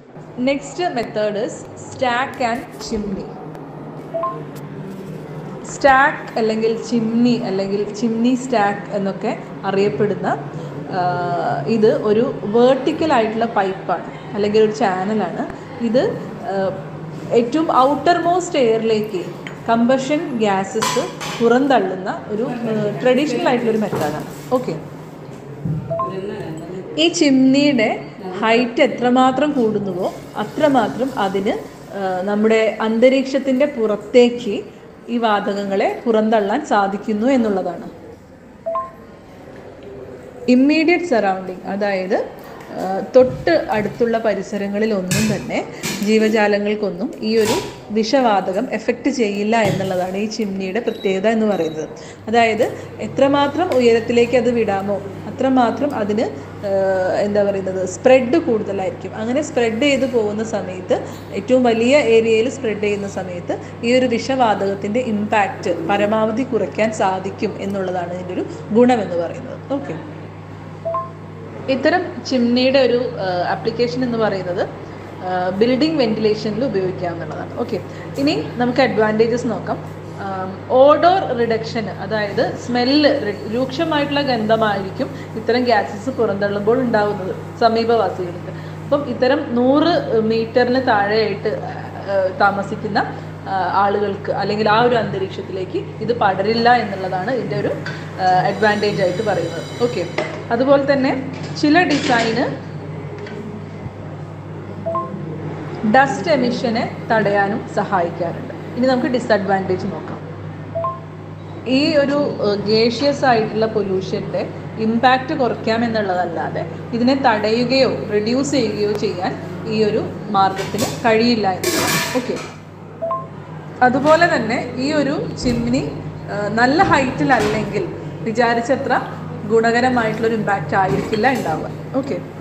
next method is stack and chimney stack അല്ലെങ്കിൽ chimney അല്ലെങ്കിൽ chimney stack എന്നൊക്കെ അറിയപ്പെടുന്ന ആ, ഇത് ഒരു വേർട്ടിക്കൽ ആയിട്ടുള്ള പൈപ്പാണ് അല്ലെങ്കിൽ ഒരു ചാനലാണ് ഇത് ആ, ഏറ്റവും ഔട്ടർ മോസ്റ്റ് എയറിലേക്ക് കമ്പഷൻ ഗ്യാസസ് പുറന്തള്ളുന്ന ഒരു ട്രഡീഷണൽ ആയിട്ടുള്ള ഒരു മെത്തേഡാണ് ഓക്കെ ഈ ചിമ്നിയുടെ ഹൈറ്റ് എത്രമാത്രം കൂടുന്നുവോ അത്രമാത്രം അതിന് ആ, നമ്മുടെ അന്തരീക്ഷത്തിൻ്റെ പുറത്തേക്ക് ഈ വാതകങ്ങളെ പുറന്തള്ളാൻ സാധിക്കുന്നു എന്നുള്ളതാണ് ഇമ്മീഡിയറ്റ് സറൗണ്ടിങ് അതായത് ആ, തൊട്ട് അടുത്തുള്ള പരിസരങ്ങളിൽ ഒന്നും തന്നെ ജീവജാലങ്ങൾക്കൊന്നും ഈ ഒരു വിഷവാതകം എഫക്റ്റ് ചെയ്യില്ല എന്നുള്ളതാണ് ഈ ചിമ്നിയുടെ പ്രത്യേകത എന്ന് പറയുന്നത് അതായത് എത്രമാത്രം ഉയരത്തിലേക്ക് അത് വിടാമോ അത്രമാത്രം അതിന് ആ, എന്താ പറയുന്നത് സ്പ്രെഡ് കൂടുതലായിരിക്കും അങ്ങനെ സ്പ്രെഡ് ചെയ്ത് പോകുന്ന സമയത്ത് ഏറ്റവും വലിയ ഏരിയയിൽ സ്പ്രെഡ് ചെയ്യുന്ന സമയത്ത് ഈ ഒരു വിഷവാതകത്തിൻ്റെ ഇമ്പാക്റ്റ് പരമാവധി കുറയ്ക്കാൻ സാധിക്കും എന്നുള്ളതാണ് ഇതിൻ്റെ ഒരു ഗുണമെന്ന് പറയുന്നത് ഓക്കെ ഇത്തരം ചിമ്നിയുടെ ഒരു ആപ്ലിക്കേഷൻ എന്ന് പറയുന്നത് ബിൽഡിംഗ് വെന്റിലേഷനിൽ ഉപയോഗിക്കാവുന്നതാണ് ഓക്കെ ഇനി നമുക്ക് അഡ്വാൻറ്റേജസ് നോക്കാം ഓഡോർ റിഡക്ഷന് അതായത് സ്മെല്ല് രൂക്ഷമായിട്ടുള്ള ഗന്ധമായിരിക്കും ഇത്തരം ഗ്യാസസ് പുറന്തള്ളുമ്പോൾ ഉണ്ടാവുന്നത് സമീപവാസികൾക്ക് അപ്പം ഇത്തരം നൂറ് മീറ്ററിന് താഴെയായിട്ട് ആ, താമസിക്കുന്ന ആ, ആളുകൾക്ക് അല്ലെങ്കിൽ ആ ഒരു അന്തരീക്ഷത്തിലേക്ക് ഇത് പടരില്ല എന്നുള്ളതാണ് ഇതിൻ്റെ ഒരു അഡ്വാൻറ്റേജ് ആയിട്ട് പറയുന്നത് ഓക്കെ അതുപോലെ തന്നെ ചില ഡിസൈന് ഡസ്റ്റ് എമിഷനെ തടയാനും സഹായിക്കാറുണ്ട് ഇനി നമുക്ക് ഡിസഡ്വാൻറ്റേജ് നോക്കാം ഈ ഒരു ഗേഷ്യസ് ആയിട്ടുള്ള പൊല്യൂഷൻ്റെ ഇമ്പാക്റ്റ് കുറയ്ക്കാം എന്നുള്ളതല്ലാതെ ഇതിനെ തടയുകയോ റിഡ്യൂസ് ചെയ്യുകയോ ചെയ്യാൻ ഈ ഒരു മാർഗത്തിന് കഴിയില്ല എന്നുള്ളതാണ് ഓക്കെ അതുപോലെ തന്നെ ഈ ഒരു ചിമ്നി ആ, നല്ല ഹൈറ്റിലല്ലെങ്കിൽ വിചാരിച്ചത്ര ഗുണകരമായിട്ടുള്ളൊരു ഇമ്പാക്റ്റ് ആയിരിക്കില്ല ഉണ്ടാവുക ഓക്കെ